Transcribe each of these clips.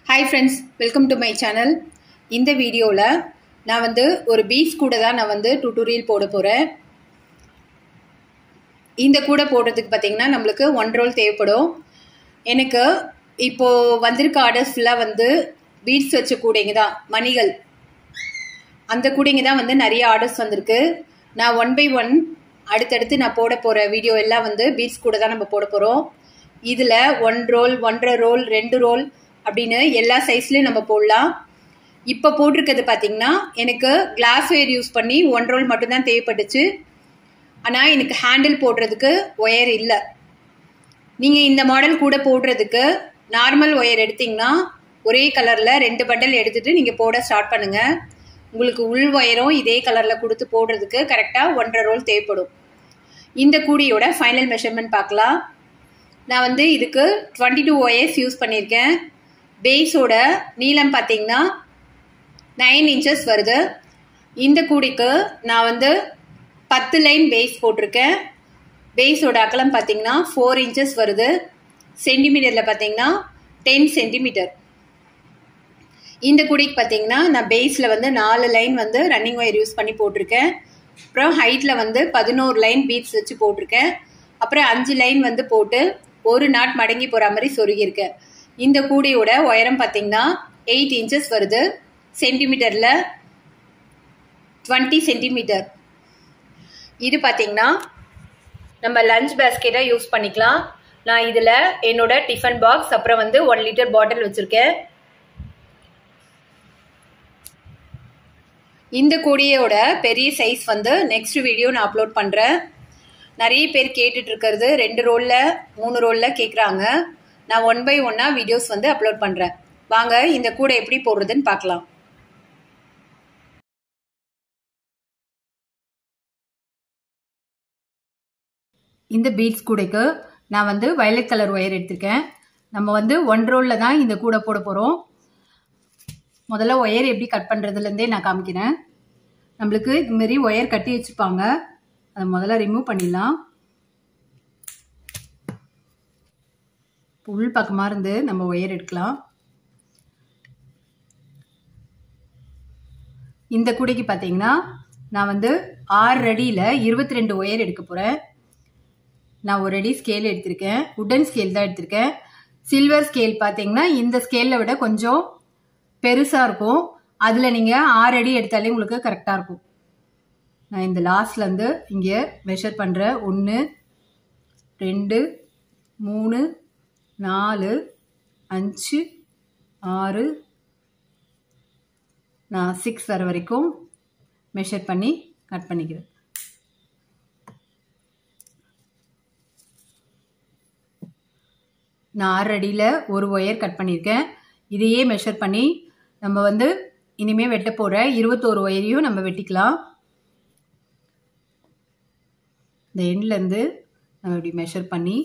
hi friends welcome to my channel இந்த வீடியோவில் நான் வந்து ஒரு பீஃப் கூட தான் நான் வந்து டுட்டோரியல் போட போகிறேன் இந்த கூடை போடுறதுக்கு பார்த்தீங்கன்னா நம்மளுக்கு ஒன் ரோல் தேவைப்படும் எனக்கு இப்போது வந்திருக்க ஆர்டர்ஸ் ஃபுல்லாக வந்து பீட்ஸ் வச்ச கூடைங்க தான் மணிகள் அந்த கூடைங்க தான் வந்து நிறைய ஆர்டர்ஸ் வந்திருக்கு நான் ஒன் பை ஒன் அடுத்தடுத்து நான் போட போகிற வீடியோ எல்லாம் வந்து பீட்ஸ் கூட தான் நம்ம போட போகிறோம் இதில் ஒன் ரோல் ஒன்றரை ரோல் ரெண்டு ரோல் அப்படின்னு எல்லா சைஸ்லேயும் நம்ம போடலாம் இப்போ போட்டிருக்கிறது பார்த்தீங்கன்னா எனக்கு கிளாஸ் ஒயர் யூஸ் பண்ணி ஒன் ரோல் மட்டும்தான் தேவைப்பட்டுச்சு ஆனால் எனக்கு ஹேண்டில் போடுறதுக்கு ஒயர் இல்லை நீங்கள் இந்த மாடல் கூட போடுறதுக்கு நார்மல் ஒயர் எடுத்திங்கன்னா ஒரே கலரில் ரெண்டு பண்டல் எடுத்துகிட்டு நீங்கள் போட ஸ்டார்ட் பண்ணுங்கள் உங்களுக்கு உள் ஒயரும் இதே கலரில் கொடுத்து போடுறதுக்கு கரெக்டாக ஒன்றரை ரோல் தேவைப்படும் இந்த கூடியோட ஃபைனல் மெஷர்மெண்ட் பார்க்கலாம் நான் வந்து இதுக்கு டுவெண்ட்டி டூ ஒயர்ஸ் யூஸ் பண்ணியிருக்கேன் பேஸோட நீளம் பார்த்தீங்கன்னா நைன் இன்ச்சஸ் வருது இந்த கூடைக்கு நான் வந்து பத்து லைன் பேஸ் போட்டிருக்கேன் பேஸோட அகலம் பார்த்தீங்கன்னா ஃபோர் இன்ச்சஸ் வருது சென்டிமீட்டரில் பார்த்தீங்கன்னா டென் சென்டிமீட்டர் இந்த கூடைக்கு பார்த்தீங்கன்னா நான் பேஸில் வந்து நாலு லைன் வந்து ரன்னிங் ஒயர் யூஸ் பண்ணி போட்டிருக்கேன் அப்புறம் ஹைட்டில் வந்து பதினோரு லைன் பீட்ஸ் வச்சு போட்டிருக்கேன் அப்புறம் அஞ்சு லைன் வந்து போட்டு ஒரு நாட் மடங்கி போகிற மாதிரி சொருகியிருக்கேன் இந்த கூடையோட உயரம் பார்த்தீங்கன்னா எயிட் இன்ச்சஸ் வருது சென்டிமீட்டரில் டுவெண்ட்டி சென்டிமீட்டர் இது பார்த்தீங்கன்னா நம்ம லஞ்ச் பேஸ்கெட்டாக யூஸ் பண்ணிக்கலாம் நான் இதில் என்னோட டிஃபன் பாக்ஸ் அப்புறம் வந்து ஒன் லிட்டர் பாட்டில் வச்சுருக்கேன் இந்த கொடியோட பெரிய சைஸ் வந்து நெக்ஸ்ட் வீடியோ நான் அப்லோட் பண்ணுறேன் நிறைய பேர் கேட்டுட்டு இருக்கிறது ரெண்டு ரோலில் மூணு ரோலில் கேட்குறாங்க நான் ஒன் பை ஒன்னாக வீடியோஸ் வந்து அப்லோட் பண்ணுறேன் வாங்க இந்த கூடை எப்படி போடுறதுன்னு பார்க்கலாம் இந்த பீட்ஸ் கூடைக்கு நான் வந்து வயலட் கலர் ஒயர் எடுத்திருக்கேன் நம்ம வந்து ஒன் ரோலில் தான் இந்த கூடை போட போகிறோம் முதல்ல ஒயர் எப்படி கட் பண்ணுறதுலேருந்தே நான் காமிக்கிறேன் நம்மளுக்கு இதுமாரி ஒயர் கட்டி வச்சுருப்பாங்க அதை முதல்ல ரிமூவ் பண்ணிடலாம் உள் பக்கமாக இருந்து நம்ம ஒயர் எடுக்கலாம் இந்த கூடைக்கு பார்த்தீங்கன்னா நான் வந்து ஆறு அடியில் இருபத்தி ரெண்டு ஒயர் எடுக்க போகிறேன் நான் ஒரு அடி ஸ்கேல் எடுத்திருக்கேன் உட்டன் ஸ்கேல் தான் எடுத்திருக்கேன் சில்வர் ஸ்கேல் பார்த்தீங்கன்னா இந்த ஸ்கேலில் விட கொஞ்சம் பெருசாக இருக்கும் அதில் நீங்கள் ஆறு அடி எடுத்தாலே உங்களுக்கு கரெக்டாக இருக்கும் நான் இந்த லாஸ்ட்லேருந்து இங்கே மெஷர் பண்ணுறேன் ஒன்று ரெண்டு மூணு நாலு அஞ்சு ஆறு நான் சிக்ஸ் வர வரைக்கும் மெஷர் பண்ணி கட் பண்ணிக்கிறேன் நான் ஆறு அடியில் ஒரு ஒயர் கட் பண்ணியிருக்கேன் இதையே மெஷர் பண்ணி நம்ம வந்து இனிமேல் வெட்ட போகிற இருபத்தோரு ஒயரையும் நம்ம வெட்டிக்கலாம் இந்த எண்ட்லேருந்து நம்ம இப்படி மெஷர் பண்ணி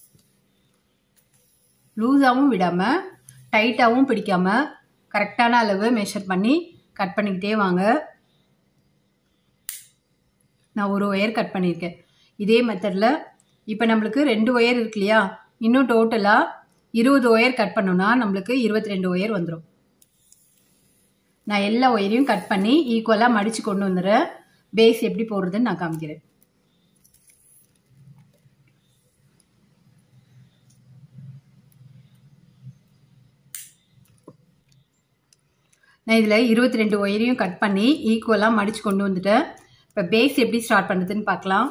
லூஸாகவும் விடாமல் டைட்டாகவும் பிடிக்காமல் கரெக்டான அளவு மெஷர் பண்ணி கட் பண்ணிக்கிட்டே வாங்க நான் ஒரு ஒயர் கட் பண்ணியிருக்கேன் இதே மெத்தடில் இப்போ நம்மளுக்கு ரெண்டு ஒயர் இருக்கு இல்லையா இன்னும் டோட்டலாக இருபது ஒயர் கட் பண்ணோன்னா நம்மளுக்கு இருபத்தி ரெண்டு ஒயர் வந்துடும் நான் எல்லா ஒயரையும் கட் பண்ணி ஈக்குவலாக மடித்து கொண்டு வந்துடுறேன் பேஸ் எப்படி போடுறதுன்னு நான் காமிக்கிறேன் நான் இதில் இருபத்தி ரெண்டு ஒயரையும் கட் பண்ணி ஈக்குவலாக மடித்து கொண்டு வந்துட்டேன் இப்போ பேஸ் எப்படி ஸ்டார்ட் பண்ணுறதுன்னு பார்க்கலாம்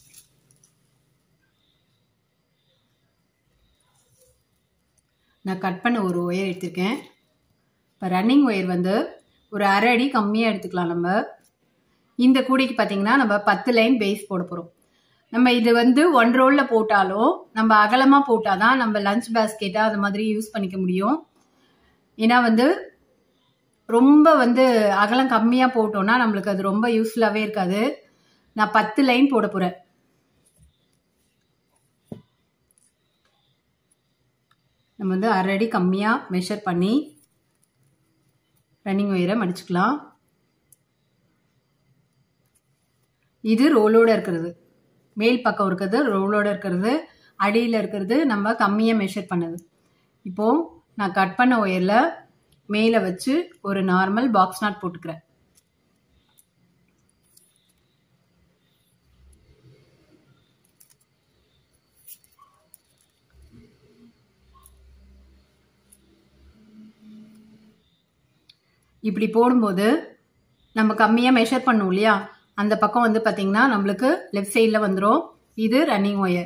நான் கட் பண்ண ஒரு ஒயர் எடுத்திருக்கேன் இப்போ ரன்னிங் ஒயர் வந்து ஒரு அரை அடி கம்மியாக எடுத்துக்கலாம் நம்ம இந்த கூடைக்கு பார்த்தீங்கன்னா நம்ம பத்து லைன் பேஸ் போட போகிறோம் நம்ம இது வந்து ஒன் ரோலில் போட்டாலும் நம்ம அகலமாக போட்டால் தான் நம்ம லஞ்ச் பேஸ்கெட்டாக அது மாதிரி யூஸ் பண்ணிக்க முடியும் ஏன்னா வந்து ரொம்ப வந்து அகலம் கம்மியாக போட்டோம்னா நம்மளுக்கு அது ரொம்ப யூஸ்ஃபுல்லாகவே இருக்காது நான் பத்து லைன் போட போகிறேன் நம்ம வந்து அரை அடி கம்மியாக மெஷர் பண்ணி ரன்னிங் ஒயரை மடிச்சுக்கலாம் இது ரோலோடு இருக்கிறது மேல் பக்கம் இருக்கிறது ரோலோடு இருக்கிறது அடியில் இருக்கிறது நம்ம கம்மியாக மெஷர் பண்ணது இப்போது நான் கட் பண்ண ஒயரில் மேலே வச்சு ஒரு நார்மல் பாக்ஸ் நாட் போட்டுக்கிறேன் இப்படி போடும்போது நம்ம கம்மியாக மெஷர் பண்ணும் இல்லையா அந்த பக்கம் வந்து பார்த்திங்கன்னா நம்மளுக்கு லெஃப்ட் சைடில் வந்துடும் இது ரன்னிங் ஒயர்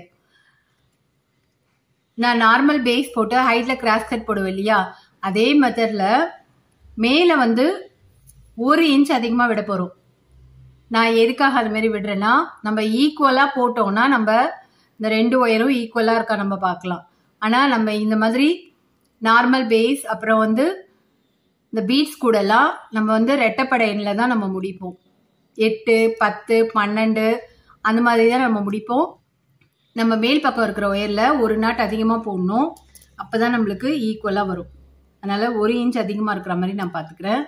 நான் நார்மல் பேஸ் போட்டு ஹைட்டில் கிராஸ் கட் போடுவேன் இல்லையா அதே மெத்தடில் மேலே வந்து ஒரு இன்ச் அதிகமாக விட போகிறோம் நான் எதுக்காக அது மாதிரி விடுறேன்னா நம்ம ஈக்குவலாக போட்டோம்னா நம்ம இந்த ரெண்டு ஒயரும் ஈக்குவலாக இருக்கா நம்ம பார்க்கலாம் ஆனால் நம்ம இந்த மாதிரி நார்மல் பேஸ் அப்புறம் வந்து இந்த பீட்ஸ் கூடலாம் நம்ம வந்து ரெட்டப்படையில தான் நம்ம முடிப்போம் எட்டு பத்து பன்னெண்டு அந்த மாதிரி தான் நம்ம முடிப்போம் நம்ம மேல் பக்கம் இருக்கிற ஒயரில் ஒரு நாட் அதிகமாக போடணும் அப்போ தான் நம்மளுக்கு ஈக்குவலாக வரும் அதனால் ஒரு இன்ச் அதிகமாக இருக்கிற மாதிரி நான் பார்த்துக்கிறேன்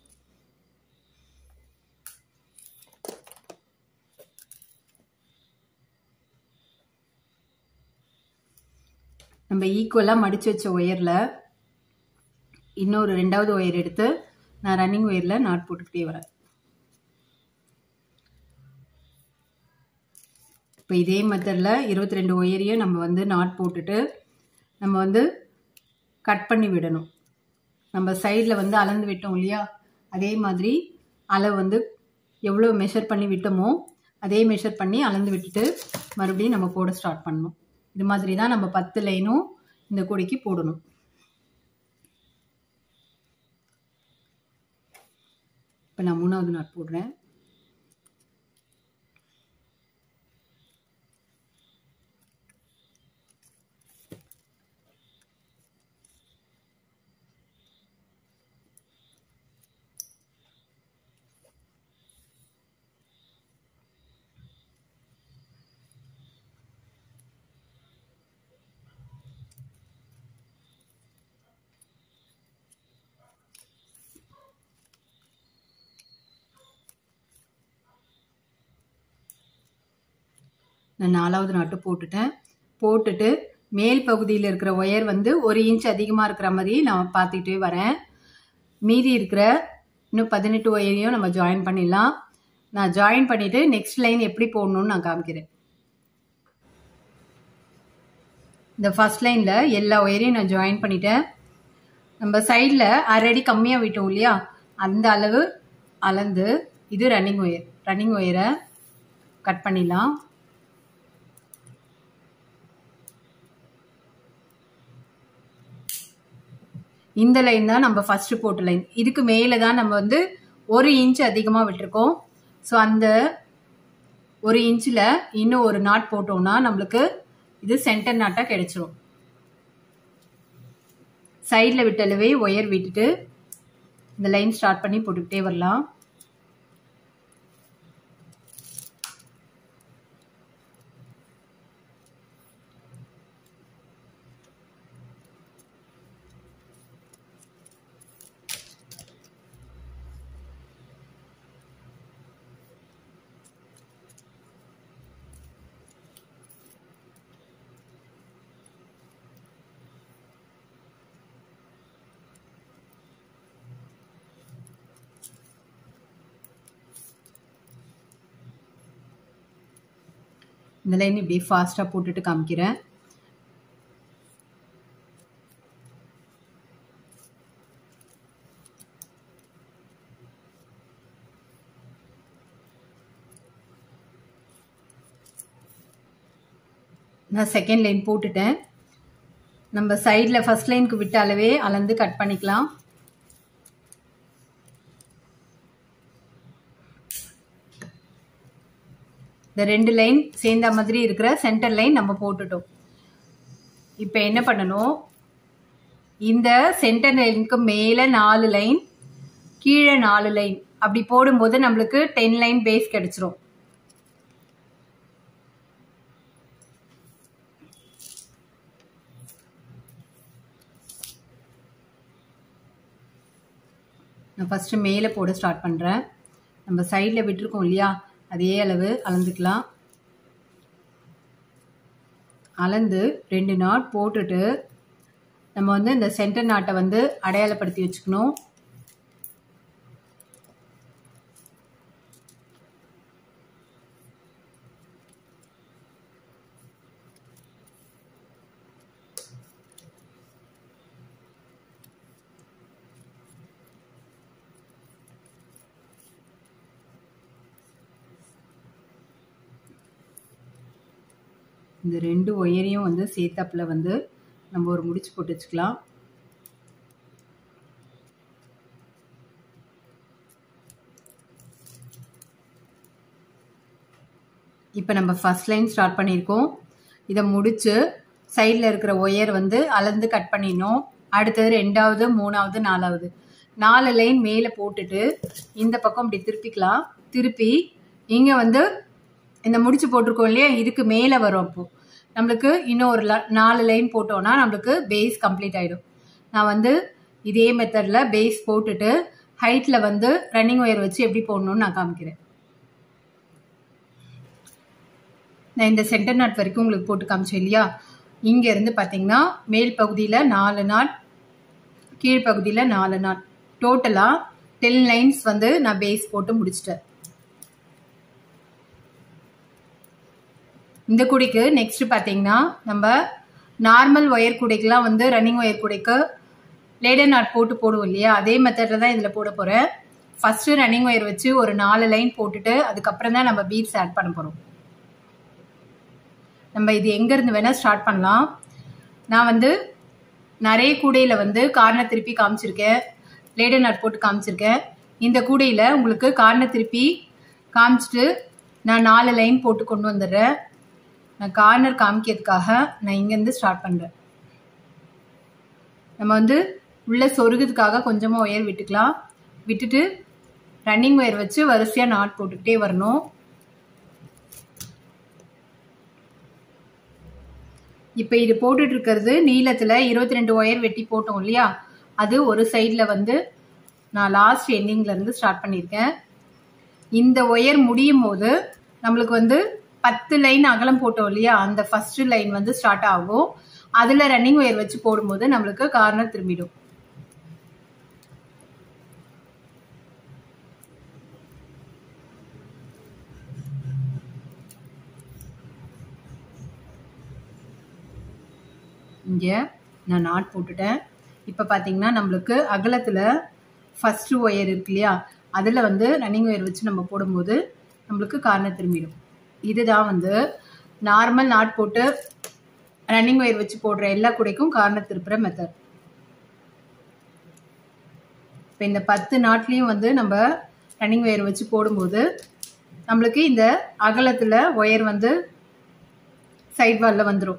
நம்ம ஈக்குவலாக மடித்து வச்ச ஒயரில் இன்னொரு ரெண்டாவது ஒயர் எடுத்து நான் ரன்னிங் ஒயரில் நாட் போட்டுக்கிட்டே வரேன் இப்போ இதே மெத்தடில் இருபத்தி ரெண்டு ஒயரையும் நம்ம வந்து நாட் போட்டுட்டு நம்ம வந்து கட் பண்ணி விடணும் நம்ம சைடில் வந்து அளந்து விட்டோம் இல்லையா அதே மாதிரி அளவு வந்து எவ்வளோ மெஷர் பண்ணி விட்டோமோ அதே மெஷர் பண்ணி அளந்து விட்டுட்டு மறுபடியும் நம்ம போட ஸ்டார்ட் பண்ணணும் இது மாதிரி தான் நம்ம பத்து லைனும் இந்த கொடிக்கு போடணும் இப்போ நான் மூணாவது நாட் போடுறேன் நான் நாலாவது நாட்டு போட்டுட்டேன் போட்டுட்டு மேல் பகுதியில் இருக்கிற ஒயர் வந்து ஒரு இன்ச் அதிகமாக இருக்கிற மாதிரி நான் பார்த்துக்கிட்டே வரேன் மீதி இருக்கிற இன்னும் பதினெட்டு ஒயரையும் நம்ம ஜாயின் பண்ணிடலாம் நான் ஜாயின் பண்ணிவிட்டு நெக்ஸ்ட் லைன் எப்படி போடணும்னு நான் காமிக்கிறேன் இந்த ஃபர்ஸ்ட் லைனில் எல்லா ஒயரையும் நான் ஜாயின் பண்ணிட்டேன் நம்ம சைடில் அரை கம்மியாக விட்டோம் இல்லையா அந்த அளவு அளந்து இது ரன்னிங் ஒயர் ரன்னிங் ஒயரை கட் பண்ணிடலாம் இந்த லைன் தான் நம்ம ஃபர்ஸ்ட் போட்ட லைன் இதுக்கு மேலே தான் நம்ம வந்து ஒரு இன்ச் அதிகமாக விட்டுருக்கோம் ஸோ அந்த ஒரு இன்ச்சில் இன்னும் ஒரு நாட் போட்டோம்னா நம்மளுக்கு இது சென்டர் நாட்டாக கிடைச்சிரும் சைடில் விட்டளவே ஒயர் விட்டுட்டு இந்த லைன் ஸ்டார்ட் பண்ணி போட்டுக்கிட்டே வரலாம் இந்த லைன் இப்படி ஃபாஸ்ட்டாக போட்டுட்டு காமிக்கிறேன் நான் செகண்ட் லைன் போட்டுட்டேன் நம்ம சைடில் ஃபர்ஸ்ட் லைனுக்கு விட்ட அளவே அளந்து கட் பண்ணிக்கலாம் இந்த ரெண்டு லைன் சேர்ந்த மாதிரி இருக்கிற சென்டர் லைன் நம்ம போட்டுட்டோம் இப்போ என்ன பண்ணணும் இந்த சென்டர் லைனுக்கு மேலே நாலு லைன் கீழே நாலு லைன் அப்படி போடும்போது நம்மளுக்கு டென் லைன் பேஸ் கிடைச்சிரும் நான் ஃபஸ்ட்டு மேலே போட ஸ்டார்ட் பண்ணுறேன் நம்ம சைடில் விட்டுருக்கோம் இல்லையா அதே அளவு அளந்துக்கலாம் அளந்து ரெண்டு நாட் போட்டுட்டு நம்ம வந்து இந்த சென்டர் நாட்டை வந்து அடையாளப்படுத்தி வச்சுக்கணும் இந்த ரெண்டு ஒயரையும் வந்து சேர்த்தாப்புல வந்து நம்ம ஒரு முடிச்சு போட்டு வச்சுக்கலாம் இப்போ நம்ம ஃபஸ்ட் லைன் ஸ்டார்ட் பண்ணியிருக்கோம் இதை முடிச்சு சைடில் இருக்கிற ஒயர் வந்து அளந்து கட் பண்ணிடணும் அடுத்தது ரெண்டாவது மூணாவது நாலாவது நாலு லைன் மேலே போட்டுட்டு இந்த பக்கம் இப்படி திருப்பிக்கலாம் திருப்பி இங்கே வந்து இந்த முடிச்சு போட்டிருக்கோம் இல்லையா இதுக்கு மேலே வரும் அப்போது நம்மளுக்கு இன்னும் ஒரு நாலு லைன் போட்டோன்னா நம்மளுக்கு பேஸ் கம்ப்ளீட் ஆகிடும் நான் வந்து இதே மெத்தடில் பேஸ் போட்டுட்டு ஹைட்டில் வந்து ரன்னிங் ஒயர் வச்சு எப்படி போடணும்னு நான் காமிக்கிறேன் நான் இந்த சென்டர் நாட் வரைக்கும் உங்களுக்கு போட்டு காமிச்சேன் இல்லையா இங்கேருந்து பார்த்தீங்கன்னா மேல் பகுதியில் நாலு நாட் கீழ்ப்பகுதியில் நாலு நாட் டோட்டலாக டென் லைன்ஸ் வந்து நான் பேஸ் போட்டு முடிச்சிட்டேன் இந்த குடிக்கு நெக்ஸ்ட் பார்த்தீங்கன்னா நம்ம நார்மல் ஒயர் கூடைக்கெலாம் வந்து ரன்னிங் ஒயர் கூடைக்கு லேடர் நாட் போட்டு போடுவோம் இல்லையா அதே மெத்தடில் தான் இதில் போட போகிறேன் ஃபஸ்ட்டு ரன்னிங் ஒயர் வச்சு ஒரு நாலு லைன் போட்டுட்டு அதுக்கப்புறம் தான் நம்ம பீட்ஸ் ஆட் பண்ண போகிறோம் நம்ம இது எங்கேருந்து வேணால் ஸ்டார்ட் பண்ணலாம் நான் வந்து நிறைய கூடையில் வந்து கார்னர் திருப்பி காமிச்சிருக்கேன் லேடர் நாட் போட்டு காமிச்சிருக்கேன் இந்த கூடையில் உங்களுக்கு கார்னர் திருப்பி காமிச்சிட்டு நான் நாலு லைன் போட்டு கொண்டு வந்துடுறேன் நான் கார்னர் காமிக்கிறதுக்காக நான் இங்கேருந்து ஸ்டார்ட் பண்ணுறேன் நம்ம வந்து உள்ளே சொருகிறதுக்காக கொஞ்சமாக ஒயர் விட்டுக்கலாம் விட்டுட்டு ரன்னிங் ஒயர் வச்சு வரிசையாக நாட் போட்டுக்கிட்டே வரணும் இப்போ இது போட்டுட்டு இருக்கிறது நீளத்தில் இருபத்தி ரெண்டு ஒயர் வெட்டி போட்டோம் இல்லையா அது ஒரு சைடில் வந்து நான் லாஸ்ட் எண்டிங்லேருந்து ஸ்டார்ட் பண்ணியிருக்கேன் இந்த ஒயர் முடியும் போது நம்மளுக்கு வந்து பத்து லைன் அகலம் போட்டோம் இல்லையா அந்த ஃபர்ஸ்ட் லைன் வந்து ஸ்டார்ட் ஆகும் அதில் ரன்னிங் ஒயர் வச்சு போடும்போது நம்மளுக்கு கார்னர் திரும்பிடும் இங்கே நான் நாட் போட்டுட்டேன் இப்போ பார்த்தீங்கன்னா நம்மளுக்கு அகலத்தில் ஃபஸ்ட்டு ஒயர் இருக்கு இல்லையா அதில் வந்து ரன்னிங் ஒயர் வச்சு நம்ம போடும்போது நம்மளுக்கு கார்னர் திரும்பிடும் இதுதான் வந்து நார்மல் நாட் போட்டு ரன்னிங் ஒயர் வச்சு போடுற எல்லா கூடைக்கும் கார்னர் திருப்புற மெத்தட் இப்போ இந்த பத்து நாட்லேயும் வந்து நம்ம ரன்னிங் ஒயர் வச்சு போடும்போது நம்மளுக்கு இந்த அகலத்தில் ஒயர் வந்து சைட் வாலில் வந்துடும்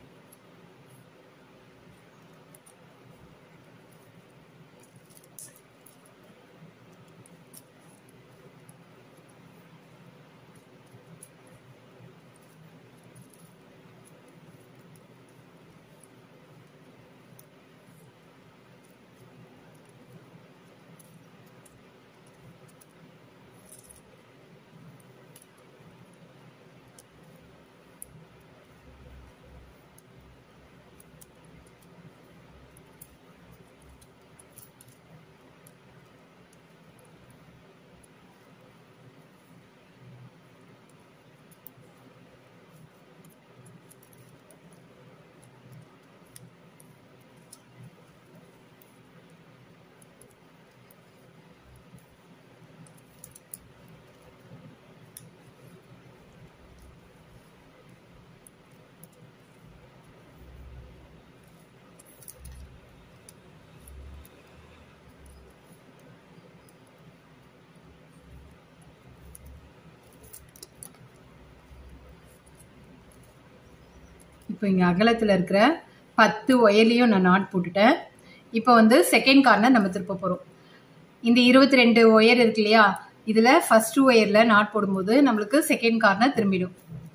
இப்போ இங்கே அகலத்தில் இருக்கிற பத்து ஒயர்லேயும் நான் நாட் போட்டுட்டேன் இப்போ வந்து செகண்ட் கார்னர் நம்ம திருப்ப போகிறோம் இந்த இருபத்தி ரெண்டு ஒயர் இருக்கு இல்லையா இதில் ஃபர்ஸ்ட் ஒயரில் நாட் போடும்போது நம்மளுக்கு செகண்ட் கார்னர் திரும்பிடும்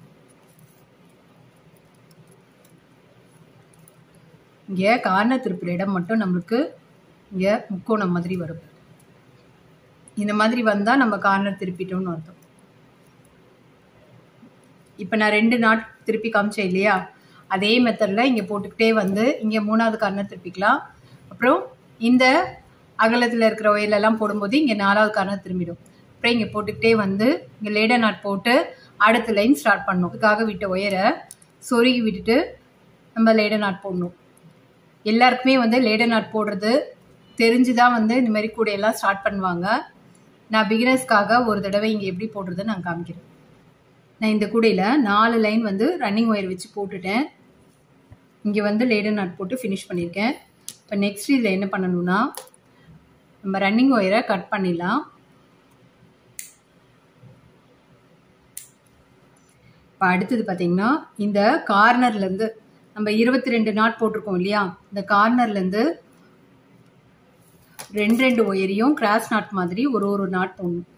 இங்கே கார்னர் திருப்புற இடம் மட்டும் நம்மளுக்கு இங்கே முக்கோணம் மாதிரி வரும் இந்த மாதிரி வந்தால் நம்ம கார்னர் திருப்பிட்டோம்னு அர்த்தம் இப்போ நான் ரெண்டு நாட் திருப்பி காமிச்சேன் இல்லையா அதே மெத்தடில் இங்கே போட்டுக்கிட்டே வந்து இங்கே மூணாவது கார்னர் திருப்பிக்கலாம் அப்புறம் இந்த அகலத்தில் இருக்கிற ஒயர்லெல்லாம் போடும்போது இங்கே நாலாவது கார்னர் திரும்பிடும் அப்புறம் இங்கே போட்டுக்கிட்டே வந்து இங்கே லேடர் நாட் போட்டு அடுத்த லைன் ஸ்டார்ட் பண்ணணும் அதுக்காக விட்ட ஒயரை சொருகி விட்டுட்டு நம்ம லேடர் நாட் போடணும் எல்லாருக்குமே வந்து லேடர் நாட் போடுறது தெரிஞ்சு தான் வந்து இந்த மாதிரி கூடையெல்லாம் ஸ்டார்ட் பண்ணுவாங்க நான் பிகினர்ஸ்க்காக ஒரு தடவை இங்கே எப்படி போடுறதுன்னு நான் காமிக்கிறேன் நான் இந்த கூடையில் நாலு லைன் வந்து ரன்னிங் ஒயர் வச்சு போட்டுட்டேன் இங்கே வந்து லேடர் நாட் போட்டு ஃபினிஷ் பண்ணியிருக்கேன் இப்போ நெக்ஸ்ட் இதில் என்ன பண்ணணும்னா நம்ம ரன்னிங் ஒயரை கட் பண்ணிடலாம் இப்போ அடுத்தது பார்த்தீங்கன்னா இந்த கார்னர்லேருந்து நம்ம இருபத்தி ரெண்டு நாட் போட்டிருக்கோம் இல்லையா இந்த கார்னர்லேருந்து ரெண்டு ரெண்டு ஒயரையும் கிராஸ் நாட் மாதிரி ஒரு ஒரு நாட் போடணும்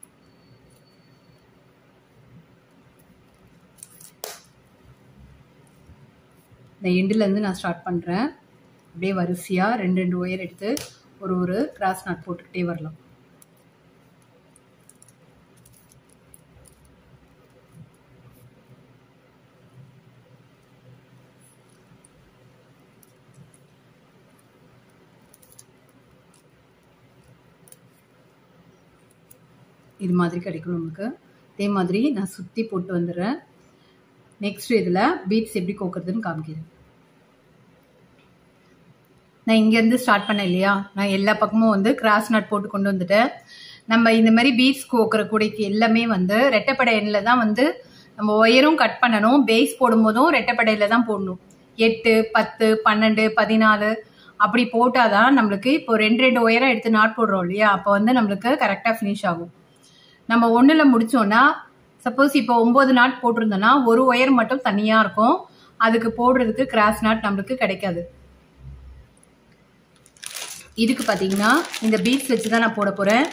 இந்த எண்டுலேருந்து நான் ஸ்டார்ட் பண்ணுறேன் அப்படியே வரிசையாக ரெண்டு ரெண்டு ஒயர் எடுத்து ஒரு ஒரு கிராஸ் நாட் போட்டுக்கிட்டே வரலாம் இது மாதிரி கிடைக்கும் நமக்கு அதே மாதிரி நான் சுற்றி போட்டு வந்துடுறேன் நெக்ஸ்ட் இதில் பீட்ஸ் எப்படி கோக்குறதுன்னு காமிக்கிறேன் நான் இங்கேருந்து ஸ்டார்ட் பண்ணேன் இல்லையா நான் எல்லா பக்கமும் வந்து கிராஸ் நட் போட்டு கொண்டு வந்துட்டேன் நம்ம இந்த மாதிரி பீட்ஸ் கோக்குற கூடைக்கு எல்லாமே வந்து ரெட்டைப்படை எண்ணில் தான் வந்து நம்ம ஒயரும் கட் பண்ணணும் பேஸ் போடும்போதும் ரெட்டைப்படையில் தான் போடணும் எட்டு பத்து பன்னெண்டு பதினாலு அப்படி போட்டால் தான் நம்மளுக்கு இப்போ ரெண்டு ரெண்டு ஒயராக எடுத்து நாட் போடுறோம் இல்லையா அப்போ வந்து நம்மளுக்கு கரெக்டாக ஃபினிஷ் ஆகும் நம்ம ஒன்றில் முடித்தோன்னா சப்போஸ் இப்போ ஒம்பது நாட் போட்டிருந்தோன்னா ஒரு ஒயர் மட்டும் தனியாக இருக்கும் அதுக்கு போடுறதுக்கு கிராஸ் நாட் நம்மளுக்கு கிடைக்காது இதுக்கு பார்த்தீங்கன்னா இந்த பீட்ஸ் வச்சு தான் நான் போட போகிறேன்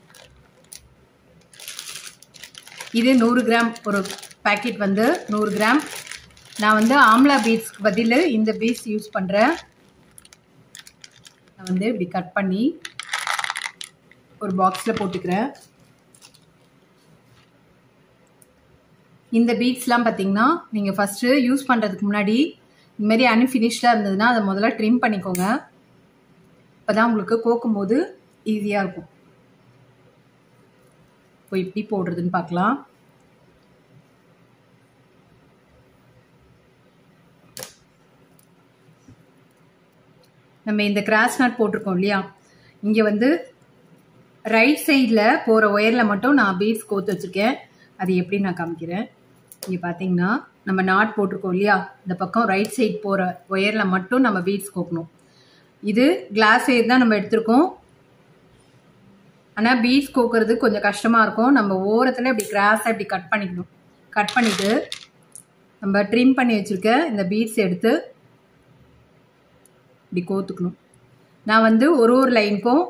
இது நூறு கிராம் ஒரு பேக்கெட் வந்து நூறு கிராம் நான் வந்து ஆம்லா பீட்ஸ்க்கு பதில் இந்த பீட்ஸ் யூஸ் பண்ணுறேன் நான் வந்து இப்படி கட் பண்ணி ஒரு பாக்ஸில் போட்டுக்கிறேன் இந்த பீட்ஸ்லாம் பார்த்தீங்கன்னா நீங்கள் ஃபஸ்ட்டு யூஸ் பண்ணுறதுக்கு முன்னாடி இதுமாரி அன்ஃபினிஷ்டாக இருந்ததுன்னா அதை முதல்ல ட்ரிம் பண்ணிக்கோங்க அப்போ தான் உங்களுக்கு கோக்கும் போது ஈஸியாக இருக்கும் இப்போ இப்படி போடுறதுன்னு பார்க்கலாம் நம்ம இந்த கிராஸ் நாட் போட்டிருக்கோம் இல்லையா இங்கே வந்து ரைட் சைடில் போகிற ஒயரில் மட்டும் நான் பீட்ஸ் கோத்து வச்சுருக்கேன் அது எப்படி நான் காமிக்கிறேன் இங்கே பார்த்தீங்கன்னா நம்ம நாட் போட்டிருக்கோம் இல்லையா இந்த பக்கம் ரைட் சைட் போகிற ஒயரில் மட்டும் நம்ம பீட்ஸ் கோக்கணும் இது கிளாஸ் ஒயர் தான் நம்ம எடுத்திருக்கோம் ஆனால் பீட்ஸ் கோக்குறது கொஞ்சம் கஷ்டமாக இருக்கும் நம்ம ஓரத்தில் இப்படி கிராஸாக இப்படி கட் பண்ணிக்கணும் கட் பண்ணிவிட்டு நம்ம ட்ரிம் பண்ணி வச்சுருக்க இந்த பீட்ஸ் எடுத்து இப்படி கோத்துக்கணும் நான் வந்து ஒரு ஒரு லைனுக்கும்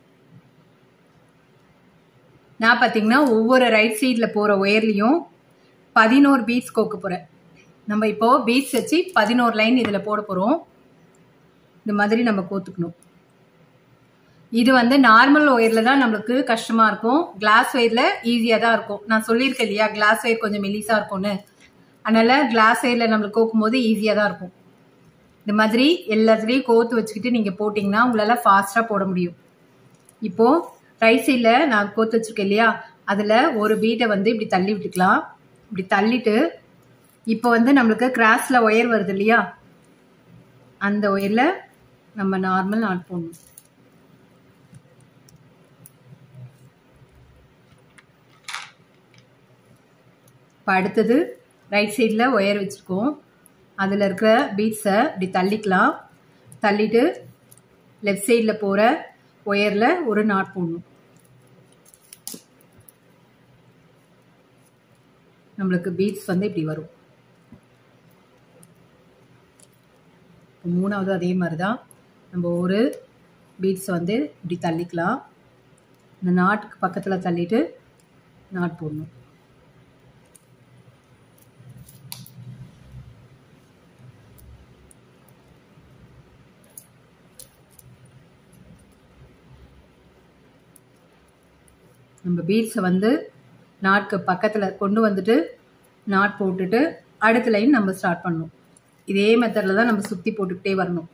நான் பார்த்தீங்கன்னா ஒவ்வொரு ரைட் சைடில் போகிற ஒயர்லேயும் பதினோரு பீட்ஸ் கோக்க போகிறேன் நம்ம இப்போது பீட்ஸ் வச்சு பதினோரு லைன் இதில் போட போகிறோம் இந்த மாதிரி நம்ம கோத்துக்கணும் இது வந்து நார்மல் ஒயரில் தான் நம்மளுக்கு கஷ்டமாக இருக்கும் கிளாஸ் ஒயரில் ஈஸியாக தான் இருக்கும் நான் சொல்லியிருக்கேன் இல்லையா கிளாஸ் ஒயர் கொஞ்சம் மெலிசாக இருக்கும்னு அதனால் கிளாஸ் ஒயரில் நம்மளுக்கு கோக்கும் போது ஈஸியாக தான் இருக்கும் இந்த மாதிரி எல்லாத்துலேயும் கோத்து வச்சுக்கிட்டு நீங்கள் போட்டிங்கன்னா உங்களால் ஃபாஸ்ட்டாக போட முடியும் இப்போது ரைட் சைடில் நான் கோத்து வச்சுருக்கேன் இல்லையா அதில் ஒரு பீட்டை வந்து இப்படி தள்ளி விட்டுக்கலாம் இப்படி தள்ளிட்டு இப்போ வந்து நம்மளுக்கு கிராஸில் ஒயர் வருது இல்லையா அந்த ஒயரில் நம்ம நார்மல் நாட் போடணும் இப்போ அடுத்தது ரைட் சைடில் ஒயர் வச்சுருக்கோம் அதில் இருக்கிற பீட்ஸை இப்படி தள்ளிக்கலாம் தள்ளிட்டு லெஃப்ட் சைடில் போகிற ஒயரில் ஒரு நாட் போடணும் நம்மளுக்கு பீட்ஸ் வந்து இப்படி வரும் மூணாவது அதே மாதிரி தான் நம்ம ஒரு பீட்ஸ் வந்து இப்படி தள்ளிக்கலாம் இந்த நாட்டுக்கு பக்கத்தில் தள்ளிட்டு நாட் போடணும் நம்ம பீட்ஸை வந்து நாட்க்கு பக்கத்தில் கொண்டு வந்துட்டு நாட் போட்டுட்டு அடுத்த லைன் நம்ம ஸ்டார்ட் பண்ணணும் இதே மெத்தடில் தான் நம்ம சுற்றி போட்டுக்கிட்டே வரணும்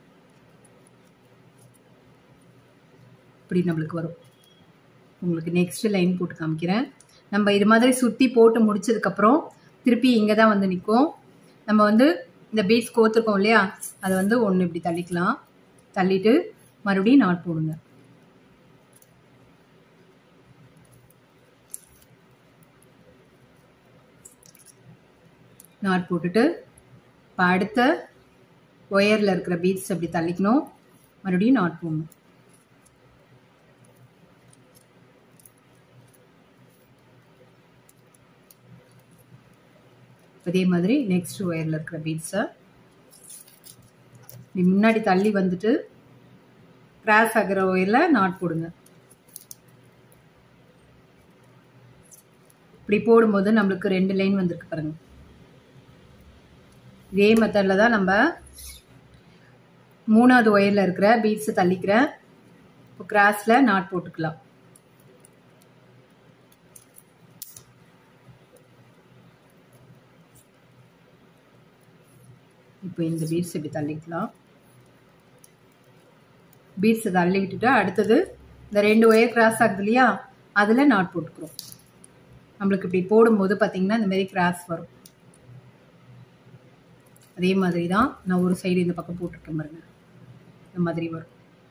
இப்படி நம்மளுக்கு வரும் உங்களுக்கு நெக்ஸ்ட் லைன் போட்டு காமிக்கிறேன் நம்ம இது மாதிரி சுற்றி போட்டு முடிச்சதுக்கப்புறம் திருப்பி இங்கே தான் வந்து நிற்கும் நம்ம வந்து இந்த பீட்ஸ் கோத்துருக்கோம் இல்லையா அதை வந்து ஒன்று இப்படி தள்ளிக்கலாம் தள்ளிட்டு மறுபடியும் நாட் போடுங்க நாட் போட்டுட்டு இப்போ அடுத்த ஒயரில் இருக்கிற பீட்ஸ் அப்படி தள்ளிக்கணும் மறுபடியும் நாட் போடணும் அதே மாதிரி நெக்ஸ்ட் ஒயரில் இருக்கிற பீட்ஸை இப்படி முன்னாடி தள்ளி வந்துட்டு கிராஸ் ஆகிற ஒயரில் நாட் போடுங்க இப்படி போடும்போது நம்மளுக்கு ரெண்டு லைன் வந்திருக்கு பாருங்க இதே மெத்தடில் தான் நம்ம மூணாவது ஒயரில் இருக்கிற பீட்ஸை தள்ளிக்கிறேன் இப்போ கிராஸில் நாட் போட்டுக்கலாம் இப்போ இந்த பீட்ஸ் இப்படி தள்ளிக்கலாம் பீட்ஸை தள்ளி விட்டுட்டு அடுத்தது இந்த ரெண்டு ஒயர் கிராஸ் ஆகுது இல்லையா அதில் நாட் போட்டுக்கிறோம் நம்மளுக்கு இப்படி போடும்போது பார்த்தீங்கன்னா இந்த மாதிரி கிராஸ் வரும் அதே மாதிரி தான் நான் ஒரு சைடு இந்த பக்கம் போட்டிருக்கேன் பாருங்க இந்த மாதிரி வரும்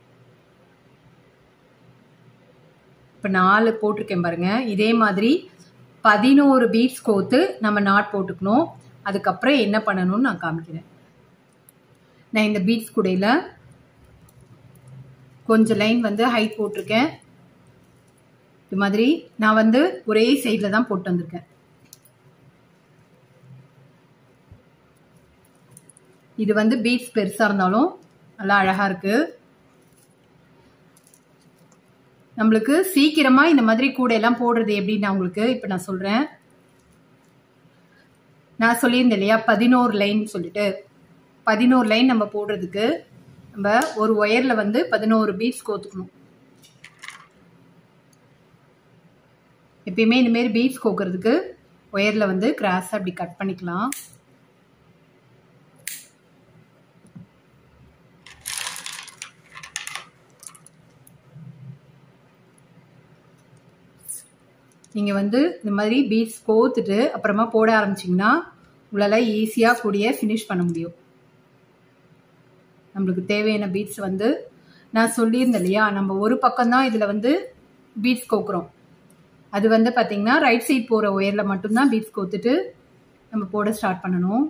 இப்போ நாலு போட்டிருக்கேன் பாருங்க இதே மாதிரி பதினோரு பீட்ஸ் கோத்து நம்ம நாட் போட்டுக்கணும் அதுக்கப்புறம் என்ன பண்ணணும்னு நான் காமிக்கிறேன் நான் இந்த பீட்ஸ் கூடையில் கொஞ்சம் லைன் வந்து ஹைட் போட்டிருக்கேன் இது மாதிரி நான் வந்து ஒரே சைடில் தான் போட்டு வந்திருக்கேன் இது வந்து பீட்ஸ் பெருசாக இருந்தாலும் நல்லா அழகாக இருக்கு நம்மளுக்கு சீக்கிரமா இந்த மாதிரி கூடையெல்லாம் போடுறது எப்படின்னு நான் உங்களுக்கு இப்போ நான் சொல்றேன் நான் சொல்லியிருந்தேன் இல்லையா பதினோரு லைன் சொல்லிட்டு பதினோரு லைன் நம்ம போடுறதுக்கு நம்ம ஒரு ஒயர்ல வந்து பதினோரு பீட்ஸ் கோத்துக்கணும் எப்பயுமே இந்த மாதிரி பீட்ஸ் கோக்குறதுக்கு ஒயர்ல வந்து கிராஸ் அப்படி கட் பண்ணிக்கலாம் நீங்கள் வந்து இந்த மாதிரி பீட்ஸ் கோத்துட்டு அப்புறமா போட ஆரம்பிச்சிங்கன்னா உங்களால் ஈஸியாக கூடிய ஃபினிஷ் பண்ண முடியும் நம்மளுக்கு தேவையான பீட்ஸ் வந்து நான் சொல்லியிருந்தேன் இல்லையா நம்ம ஒரு பக்கம்தான் இதில் வந்து பீட்ஸ் கோக்குறோம் அது வந்து பார்த்தீங்கன்னா ரைட் சைட் போகிற ஒயரில் மட்டும்தான் பீட்ஸ் கோத்துட்டு நம்ம போட ஸ்டார்ட் பண்ணணும்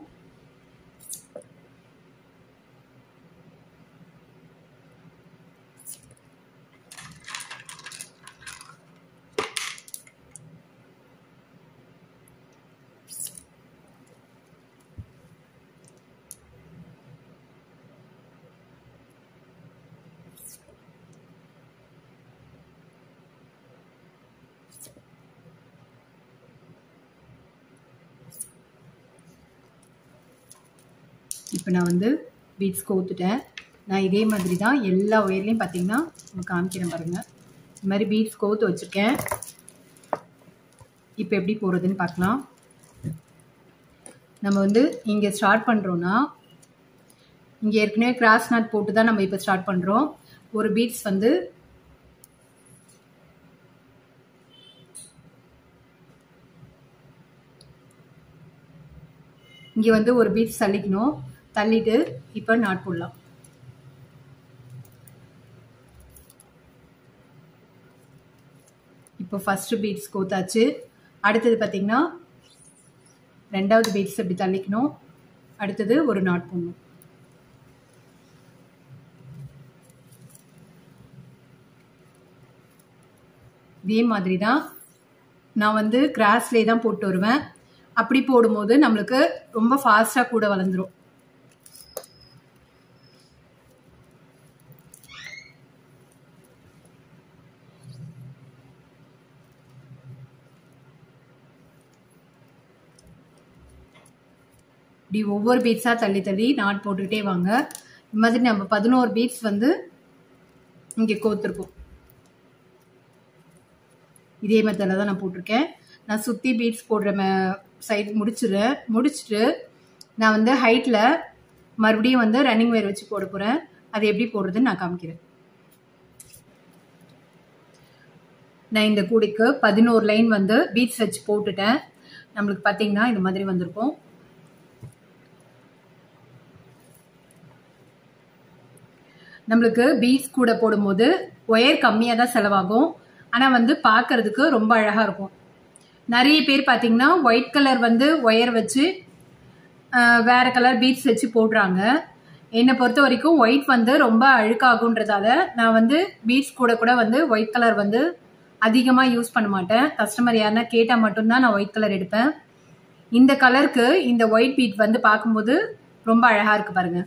இப்போ நான் வந்து பீட்ஸ் கோத்துட்டேன் நான் இதே மாதிரி தான் எல்லா ஒயர்லையும் பார்த்தீங்கன்னா உங்களுக்கு காமிக்கிறேன் பாருங்கள் இந்த மாதிரி பீட்ஸ் கோத்து வச்சுருக்கேன் இப்போ எப்படி போகிறதுன்னு பார்க்கலாம் நம்ம வந்து இங்கே ஸ்டார்ட் பண்ணுறோன்னா இங்கே ஏற்கனவே கிராஸ் நாட் போட்டு தான் நம்ம இப்போ ஸ்டார்ட் பண்ணுறோம் ஒரு பீட்ஸ் வந்து இங்கே வந்து ஒரு பீட்ஸ் தள்ளிக்கணும் தள்ளிட்டு இப்போ நாட் போடலாம் இப்போ ஃபர்ஸ்ட் பீட்ஸ் கோத்தாச்சு அடுத்தது பார்த்தீங்கன்னா ரெண்டாவது பீட்ஸ் இப்படி தள்ளிக்கணும் அடுத்தது ஒரு நாட் போடணும் இதே மாதிரி தான் நான் வந்து கிராஸ்லேயே தான் போட்டு வருவேன் அப்படி போடும்போது நம்மளுக்கு ரொம்ப ஃபாஸ்ட்டாக கூட வளர்ந்துரும் இப்படி ஒவ்வொரு பீட்ஸாக தள்ளி தள்ளி நாட் போட்டுக்கிட்டே வாங்க இந்த மாதிரி நம்ம பதினோரு பீட்ஸ் வந்து இங்கே கோத்துருக்கோம் இதே மெத்தடில் தான் நான் போட்டிருக்கேன் நான் சுற்றி பீட்ஸ் போடுற மே சைடு முடிச்சிடுறேன் முடிச்சுட்டு நான் வந்து ஹைட்டில் மறுபடியும் வந்து ரன்னிங் ஒயர் வச்சு போட போகிறேன் அது எப்படி போடுறதுன்னு நான் காமிக்கிறேன் நான் இந்த கூடைக்கு பதினோரு லைன் வந்து பீட்ஸ் வச்சு போட்டுட்டேன் நம்மளுக்கு பார்த்தீங்கன்னா இது மாதிரி வந்திருக்கும் நம்மளுக்கு பீட்ஸ் கூட போடும்போது ஒயர் கம்மியாக தான் செலவாகும் ஆனால் வந்து பார்க்கறதுக்கு ரொம்ப அழகாக இருக்கும் நிறைய பேர் பார்த்தீங்கன்னா ஒயிட் கலர் வந்து ஒயர் வச்சு வேற கலர் பீட்ஸ் வச்சு போடுறாங்க என்னை பொறுத்த வரைக்கும் ஒயிட் வந்து ரொம்ப அழுக்காகுன்றதால நான் வந்து பீட்ஸ் கூட கூட வந்து ஒயிட் கலர் வந்து அதிகமாக யூஸ் பண்ண மாட்டேன் கஸ்டமர் யாருன்னா கேட்டால் மட்டும்தான் நான் ஒயிட் கலர் எடுப்பேன் இந்த கலருக்கு இந்த ஒயிட் பீட் வந்து பார்க்கும்போது ரொம்ப அழகாக இருக்கு பாருங்க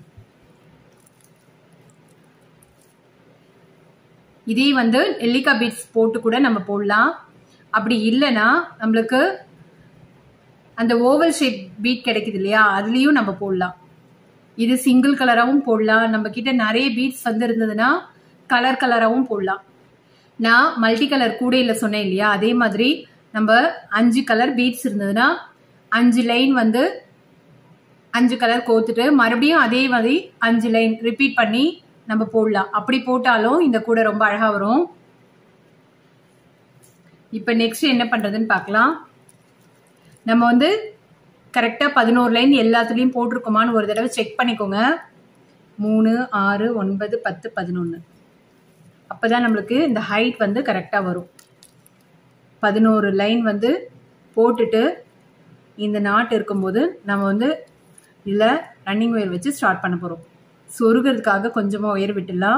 இதே வந்து நெல்லிக்காய் பீட்ஸ் போட்டு கூட நம்ம போடலாம் அப்படி இல்லைன்னா நம்மளுக்கு அந்த ஓவல் ஷேப் பீட் கிடைக்குது இல்லையா அதுலேயும் நம்ம போடலாம் இது சிங்கிள் கலராகவும் போடலாம் நம்ம கிட்ட நிறைய பீட்ஸ் வந்து இருந்ததுன்னா கலர் கலராகவும் போடலாம் நான் மல்டி கலர் கூடையில் சொன்னேன் இல்லையா அதே மாதிரி நம்ம அஞ்சு கலர் பீட்ஸ் இருந்ததுன்னா அஞ்சு லைன் வந்து அஞ்சு கலர் கோத்துட்டு மறுபடியும் அதே மாதிரி அஞ்சு லைன் ரிப்பீட் பண்ணி நம்ம போடலாம் அப்படி போட்டாலும் இந்த கூடை ரொம்ப அழகாக வரும் இப்போ நெக்ஸ்ட் என்ன பண்ணுறதுன்னு பார்க்கலாம் நம்ம வந்து கரெக்டாக பதினோரு லைன் எல்லாத்துலேயும் போட்டிருக்கோமான்னு ஒரு தடவை செக் பண்ணிக்கோங்க மூணு ஆறு ஒன்பது பத்து பதினொன்று அப்போ தான் நம்மளுக்கு இந்த ஹைட் வந்து கரெக்டாக வரும் பதினோரு லைன் வந்து போட்டுட்டு இந்த நாட்டு இருக்கும்போது நம்ம வந்து இதில் ரன்னிங் ஒயர் வச்சு ஸ்டார்ட் பண்ண போகிறோம் சொருகிறதுக்காக கொஞ்சமாக ஒயர் விட்டுடலாம்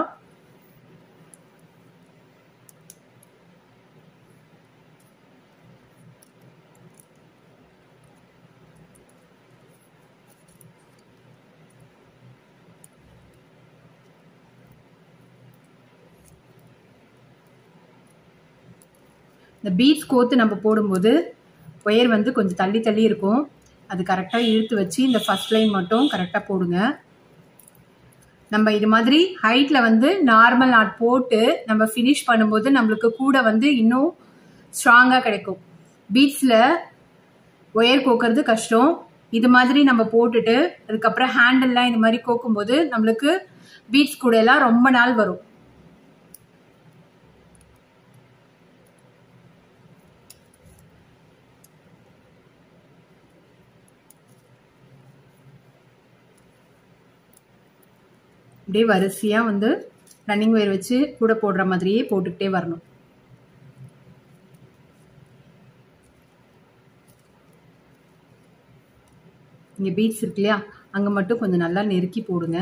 இந்த பீட்ஸ் கோத்து நம்ம போடும்போது ஒயர் வந்து கொஞ்சம் தள்ளி தள்ளி இருக்கும் அது கரெக்டாக இழுத்து வச்சு இந்த ஃபஸ்ட் லைன் மட்டும் கரெக்டாக போடுங்க நம்ம இது மாதிரி ஹைட்டில் வந்து நார்மல் நாட் போட்டு நம்ம ஃபினிஷ் பண்ணும்போது நம்மளுக்கு கூட வந்து இன்னும் ஸ்ட்ராங்காக கிடைக்கும் பீட்ஸில் ஒயர் கோக்கிறது கஷ்டம் இது மாதிரி நம்ம போட்டுட்டு அதுக்கப்புறம் ஹேண்டில்லாம் இது மாதிரி கோக்கும்போது நம்மளுக்கு பீட்ஸ் கூட எல்லாம் ரொம்ப நாள் வரும் அப்படியே வரிசையாக வந்து ரன்னிங் ஒயர் வச்சு கூட போடுற மாதிரியே போட்டுக்கிட்டே வரணும் இங்கே பீட்ஸ் இருக்கு இல்லையா அங்கே மட்டும் கொஞ்சம் நல்லா நெருக்கி போடுங்க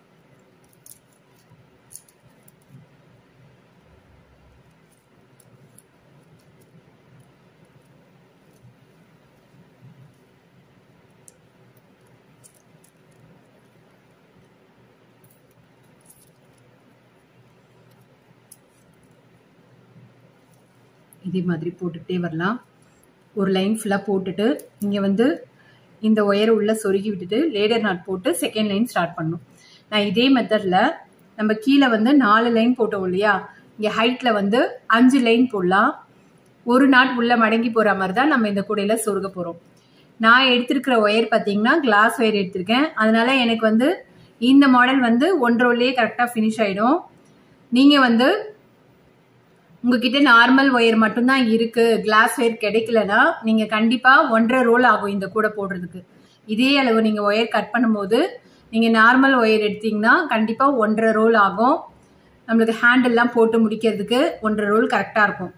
இதே மாதிரி போட்டுக்கிட்டே வரலாம் ஒரு லைன் ஃபுல்லாக போட்டுட்டு இங்கே வந்து இந்த ஒயரை உள்ளே சொருகி விட்டுட்டு லேடர் நாட் போட்டு செகண்ட் லைன் ஸ்டார்ட் பண்ணணும் நான் இதே மெத்தடில் நம்ம கீழே வந்து நாலு லைன் போட்டோம் இல்லையா இங்கே ஹைட்டில் வந்து அஞ்சு லைன் போடலாம் ஒரு நாட் உள்ள மடங்கி போகிற மாதிரி தான் நம்ம இந்த கூடையில் சொருக போகிறோம் நான் எடுத்திருக்கிற ஒயர் பார்த்தீங்கன்னா கிளாஸ் ஒயர் எடுத்திருக்கேன் அதனால எனக்கு வந்து இந்த மாடல் வந்து ஒன்றரைலேயே கரெக்டாக ஃபினிஷ் ஆகிடும் நீங்கள் வந்து உங்ககிட்ட நார்மல் ஒயர் மட்டும்தான் இருக்கு கிளாஸ் ஒயர் கிடைக்கலனா நீங்க கண்டிப்பா ஒன்றரை ரோல் ஆகும் இந்த கூட போடுறதுக்கு இதே அளவு நீங்க ஒயர் கட் பண்ணும்போது நீங்க நார்மல் ஒயர் எடுத்தீங்கன்னா கண்டிப்பா ஒன்றரை ரோல் ஆகும் நம்மளுக்கு ஹேண்டில்லாம் போட்டு முடிக்கிறதுக்கு ஒன்றரை ரோல் கரெக்டா இருக்கும்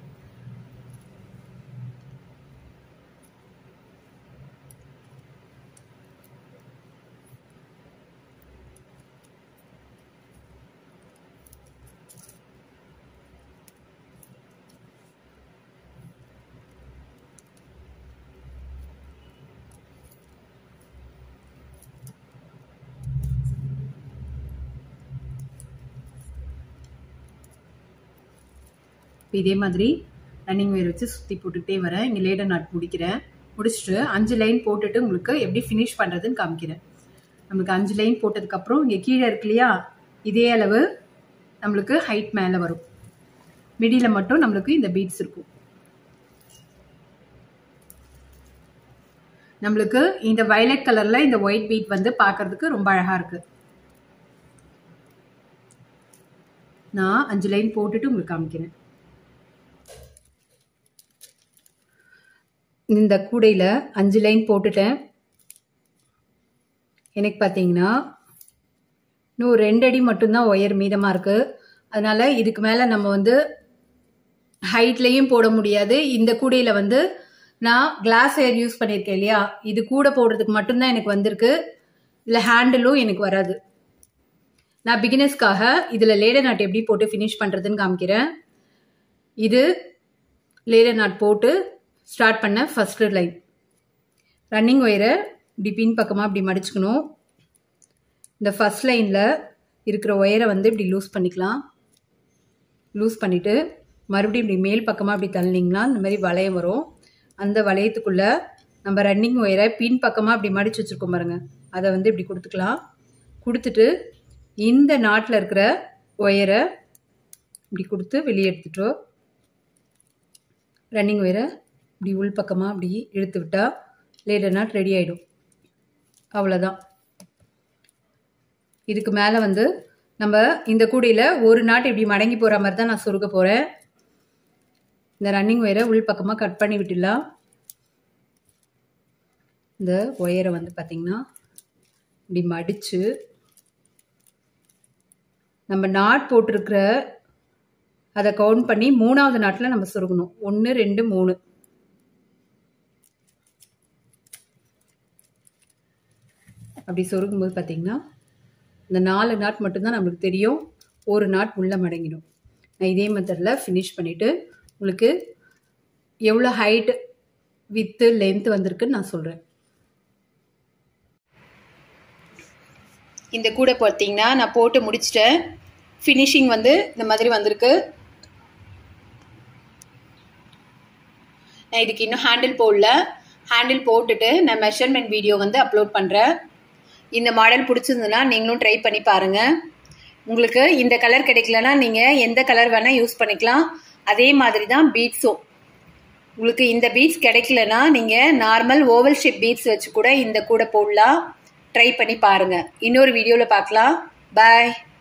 இதே மாதிரி ரன்னிங் ஒயர் வச்சு சுற்றி போட்டுக்கிட்டே வரேன் இங்கே லேடர் நாட் முடிக்கிறேன் முடிச்சுட்டு அஞ்சு லைன் போட்டுட்டு உங்களுக்கு எப்படி ஃபினிஷ் பண்ணுறதுன்னு காமிக்கிறேன் நம்மளுக்கு அஞ்சு லைன் போட்டதுக்கப்புறம் இங்கே கீழே இருக்கு இல்லையா இதே அளவு நம்மளுக்கு ஹைட் மேலே வரும் மிடியில் மட்டும் நம்மளுக்கு இந்த பீட்ஸ் இருக்கும் நம்மளுக்கு இந்த வயலட் கலரில் இந்த ஒயிட் பீட் வந்து பார்க்கறதுக்கு ரொம்ப அழகாக இருக்குது நான் அஞ்சு லைன் போட்டுட்டு உங்களுக்கு காமிக்கிறேன் இந்த கூடையில் அஞ்சு லைன் போட்டுட்டேன் எனக்கு பார்த்தீங்கன்னா இன்னும் ரெண்டு அடி மட்டும்தான் ஒயர் மீதமாக இருக்குது அதனால் இதுக்கு மேலே நம்ம வந்து ஹைட்லேயும் போட முடியாது இந்த கூடையில் வந்து நான் கிளாஸ் ஏர் யூஸ் பண்ணியிருக்கேன் இல்லையா இது கூட போடுறதுக்கு மட்டும்தான் எனக்கு வந்திருக்கு இதில் ஹேண்டிலும் எனக்கு வராது நான் பிகினர்ஸ்க்காக இதில் லேடர் நாட் எப்படி போட்டு ஃபினிஷ் பண்ணுறதுன்னு காமிக்கிறேன் இது லேடர் நாட் போட்டு ஸ்டார்ட் பண்ண ஃபஸ்ட்டு லைன் ரன்னிங் ஒயரை இப்படி பின் பக்கமாக இப்படி மடிச்சுக்கணும் இந்த ஃபஸ்ட் லைனில் இருக்கிற ஒயரை வந்து இப்படி லூஸ் பண்ணிக்கலாம் லூஸ் பண்ணிவிட்டு மறுபடியும் இப்படி மேல் பக்கமாக இப்படி தள்ளினீங்கன்னா இந்த மாதிரி வளையம் வரும் அந்த வளையத்துக்குள்ளே நம்ம ரன்னிங் ஒயரை பின் பக்கமாக இப்படி மடித்து வச்சுருக்கோம் பாருங்க அதை வந்து இப்படி கொடுத்துக்கலாம் கொடுத்துட்டு இந்த நாட்டில் இருக்கிற ஒயரை இப்படி கொடுத்து வெளியே எடுத்துட்டோம் ரன்னிங் ஒயரை இப்படி உள் பக்கமாக அப்படி இழுத்து விட்டால் லேடர் நாட் ரெடி ஆகிடும் அவ்வளோதான் இதுக்கு மேலே வந்து நம்ம இந்த கூடையில் ஒரு நாட்டு இப்படி மடங்கி போகிற மாதிரி தான் நான் சொருக போகிறேன் இந்த ரன்னிங் ஒயரை உள் பக்கமாக கட் பண்ணி விட்டுடலாம் இந்த ஒயரை வந்து பார்த்திங்கன்னா இப்படி மடித்து நம்ம நாட் போட்டிருக்கிற அதை கவுண்ட் பண்ணி மூணாவது நாட்டில் நம்ம சொருகணும் ஒன்று ரெண்டு மூணு அப்படி சொருகும்போது பார்த்திங்கன்னா இந்த நாலு நாட் மட்டும்தான் நம்மளுக்கு தெரியும் ஒரு நாட் உள்ளே மடங்கிடும் நான் இதே மெத்தடில் ஃபினிஷ் பண்ணிவிட்டு உங்களுக்கு எவ்வளோ ஹைட் வித்து லென்த் வந்திருக்குன்னு நான் சொல்கிறேன் இந்த கூடை பார்த்தீங்கன்னா நான் போட்டு முடிச்சிட்டேன் ஃபினிஷிங் வந்து இந்த மாதிரி வந்திருக்கு நான் இதுக்கு இன்னும் ஹேண்டில் போடல ஹேண்டில் போட்டுட்டு நான் மெஷர்மெண்ட் வீடியோ வந்து அப்லோட் பண்ணுறேன் இந்த மாடல் பிடிச்சிருந்ததுன்னா நீங்களும் ட்ரை பண்ணி பாருங்கள் உங்களுக்கு இந்த கலர் கிடைக்கலனா நீங்கள் எந்த கலர் வேணால் யூஸ் பண்ணிக்கலாம் அதே மாதிரி தான் பீட்ஸும் உங்களுக்கு இந்த பீட்ஸ் கிடைக்கலனா நீங்கள் நார்மல் ஓவல் ஷேப் பீட்ஸ் வச்சு கூட இந்த கூட போடலாம் ட்ரை பண்ணி பாருங்கள் இன்னொரு வீடியோவில் பார்க்கலாம் பாய்